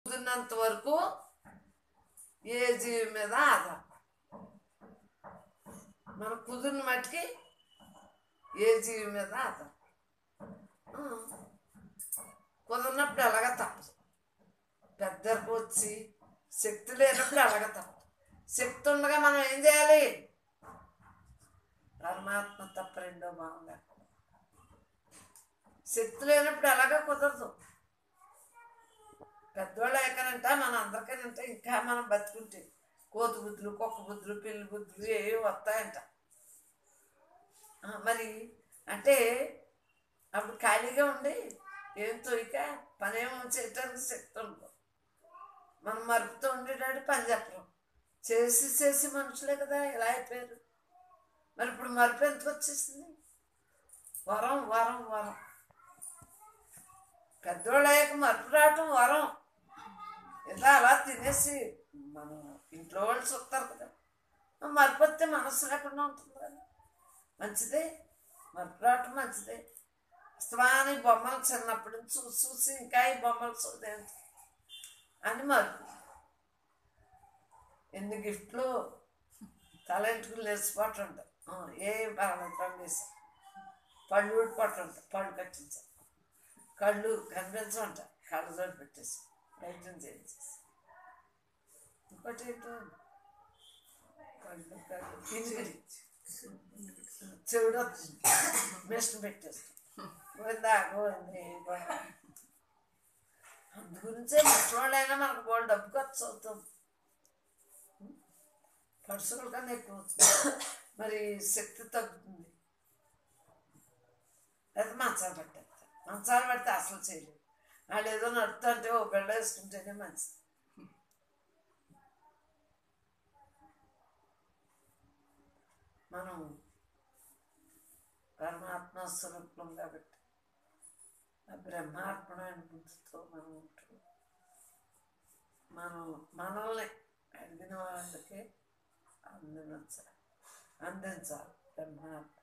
కుదిరినంత వరకు ఏ జీవి మీద ఆధారం మన కుదిరిన మట్టుకి ఏ జీవి మీద ఆధారం ఆ, కుదిరినప్పుడు ఎలాగ తప్పదు పెద్దరికి వచ్చి శక్తి లేనప్పుడు ఎలాగ తప్పదు శక్తి ఉండగా మనం ఏం చేయాలి పరమాత్మ తప్ప రెండో భావంగా శక్తి లేనప్పుడు ఎలాగ కుదరదు పెద్దవాళ్ళు ఎక్కనంట మన అందరికనంటే ఇంకా మనం బతుకుంటే కోతి బుద్ధులు కుక్క బుద్ధులు పిల్లి బుద్ధులు ఏవి వస్తాయంట ఆ, మరి అంటే అప్పుడు ఖాళీగా ఉండి ఏం తొలిక పనేమో చేయటానికి శక్తి ఉండదు మనం మరుపుతూ ఉండేటాడు పని చెప్పలేం చేసి చేసి మనుషులే కదా ఇలా అయిపోయారు మరి ఇప్పుడు మరుపు ఎందుకు వచ్చేసింది వరం వరం వరం పెద్దోళ్ళు అయ్యాక మరుపు రావటం వరం ఇలా అలా తినేసి మనం ఇంట్లో వాళ్ళు చూస్తారు కదా మరుపు వస్తే మనసు లేకుండా ఉంటుంది కదా మంచిదే మరుపు రావటం మంచిదే అస్తమాని బొమ్మలు చిన్నప్పటి నుంచి చూసి చూసి ఇంకా ఈ బొమ్మలు చూడేంటి అని మరుపు ఎన్ని గిఫ్ట్లు తల ఎంటుకులు లేచిపోటు ఉంటాయి ఆ, ఏ పర్వాలేదు వేసి పళ్ళు ఊడిపోటు ఉంటాయి పళ్ళు కట్టించాలి కళ్ళు కనిపించమంట కళ్ళు చోటు పెట్టేసి వైద్యం చేయించేసి ఇంకోటి ఏంటో కళ్ళు కళ్ళు కిందికి చెవుడు వస్తుంది మిషన్ పెట్టేస్తాం గోవిందా గోవింది అందు గురించే ముసలోళ్ళైనా మనకు బోల్ డబ్బు ఖర్చు అవుతాం ఖర్చుల కన్నా ఎక్కువ అవుతుంది మరి శక్తి తగ్గుతుంది అయితే మంచాలు పట్టేస్తారు మంచాలు పడితే అసలు చేయలేదు వాళ్ళు ఏదో నడుతుంటే ఓ బిళ్ళ వేసుకుంటేనే మంచిది మనం పరమాత్మ స్వరూపం కాబట్టి ఆ బ్రహ్మార్పణమైన బుద్ధితో మనం ఉంటూ మనం మనల్ని అడిగిన వాళ్ళకి అందించాలి అందించాలి బ్రహ్మార్పణ